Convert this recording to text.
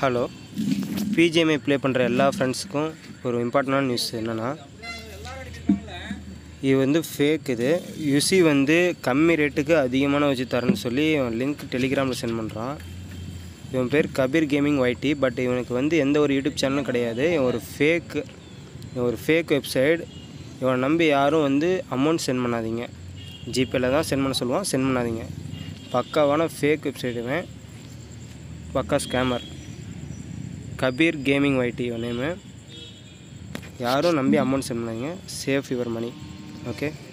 hello BGMI play பண்ணுற எல்லா ஃப்ரெண்ட்ஸுக்கும் ஒரு இம்பார்ட்டண்டான நியூஸ் என்னென்னா இது வந்து ஃபேக் இது யுசி வந்து கம்மி ரேட்டுக்கு அதிகமான வச்சு தரேன்னு சொல்லி இவன் லிங்க் டெலிகிராமில் சென்ட் பண்ணுறான் இவன் பேர் கபீர் கேமிங் ஒய்டி பட் இவனுக்கு வந்து எந்த ஒரு யூடியூப் சேனலும் கிடையாது இவன் ஒரு ஃபேக் இவன் ஒரு ஃபேக் வெப்சைட் இவனை நம்பி யாரும் வந்து அமௌண்ட் சென்ட் பண்ணாதீங்க ஜிபேல தான் சென்ட் பண்ண சொல்லுவான் சென்ட் பண்ணாதீங்க பக்காவான ஃபேக் வெப்சைட் இவன் பக்கா ஸ்கேமர் கபீர் கேமிங் ஒய்டி இவன் நேமு யாரும் நம்பி அமௌண்ட் சென்ட் பண்ணாதீங்க சேஃப் யுவர் மணி ஓகே